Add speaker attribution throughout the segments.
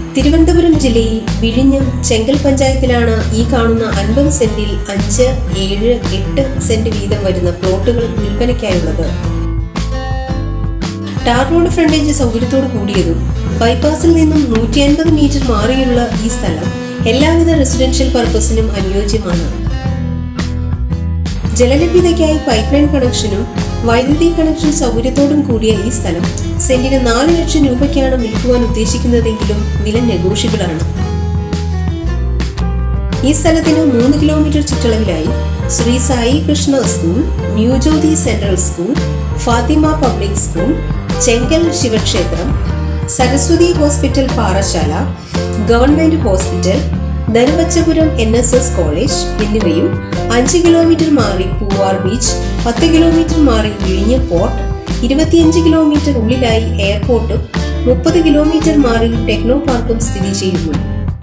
Speaker 1: തിരുവനന്തപുരം ജില്ലയിൽ വിഴിഞ്ഞം ചെങ്കൽ പഞ്ചായത്തിലാണ് ഈ കാണുന്ന അൻപത് സെന്റിൽ അഞ്ച് ഏഴ് എട്ട് സെന്റ് വീതം വരുന്ന പ്ലോട്ടുകൾ വിൽപ്പനയ്ക്കായുള്ളത് ടാർ റോഡ് ഫ്രണ്ടേജ് സൗകര്യത്തോട് കൂടിയതും ബൈപ്പാസിൽ നിന്നും നൂറ്റി അൻപത് മീറ്റർ മാറിയുള്ള ഈ സ്ഥലം എല്ലാവിധ റെസിഡൻഷ്യൽ പർപ്പസിനും അനുയോജ്യമാണ് ജലലഭ്യതയ്ക്കായി പൈപ്പ് ലൈൻ കണക്ഷനും വൈദ്യുതി കണക്ഷൻ സൗകര്യത്തോടും കൂടിയ ഈ സ്ഥലം സെന്റിന് നാല് ലക്ഷം രൂപയ്ക്കാണ് വിൽക്കുവാൻ ഉദ്ദേശിക്കുന്നതെങ്കിലും വില നെഗോഷ്യബിൾ ആണ് ഈ സ്ഥലത്തിന് മൂന്ന് കിലോമീറ്റർ ചുറ്റളവിലായി Sri Sai Krishna school Newjyothi central school Fathima public school Chenkal ശിവക്ഷേത്രം Saraswathi hospital Parassala government hospital Dhanuvachapuram N S S college എന്നിവയും അഞ്ച് കിലോമീറ്റർ മാറി പൂവാർ ബീച്ച് പത്ത് കിലോമീറ്റർ മാറി വിഴിഞ്ഞ പോർട്ട് ഇരുപത്തിയഞ്ച് കിലോമീറ്റർ ഉള്ളിലായി എയർപോർട്ടും മുപ്പത് കിലോമീറ്റർ മാറി ടെക്നോ പാർക്കും സ്ഥിതി ചെയ്യുന്നു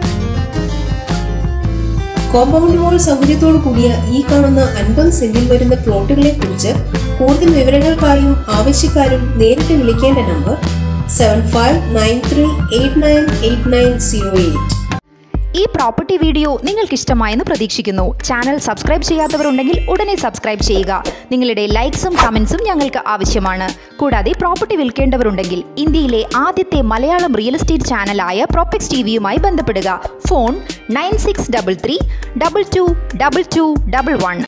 Speaker 1: കോമ്പൗണ്ട് വാൾ സൗകര്യത്തോടു കൂടിയ ഈ കാണുന്ന അൻപത് സെന്റിൽ വരുന്ന പ്ലോട്ടുകളെ കുറിച്ച് കൂടുതൽ വിവരങ്ങൾക്കായും ആവശ്യക്കാരും നേരിട്ട് വിളിക്കേണ്ട number seven five nine three eight nine eight nine zero eight
Speaker 2: ഈ പ്രോപ്പർട്ടി വീഡിയോ നിങ്ങൾക്ക് ഇഷ്ടമായെന്ന് പ്രതീക്ഷിക്കുന്നു ചാനൽ സബ്സ്ക്രൈബ് ചെയ്യാത്തവരുണ്ടെങ്കിൽ ഉടനെ സബ്സ്ക്രൈബ് ചെയ്യുക നിങ്ങളുടെ ലൈക്സും കമൻസും ഞങ്ങൾക്ക് ആവശ്യമാണ് കൂടാതെ പ്രോപ്പർട്ടി വിൽക്കേണ്ടവരുണ്ടെങ്കിൽ ഇന്ത്യയിലെ ആദ്യത്തെ മലയാളം റിയൽ എസ്റ്റേറ്റ് ചാനലായ പ്രോപ്പക്സ് ടി വിയുമായി ബന്ധപ്പെടുക phone nine six double three double two double two double one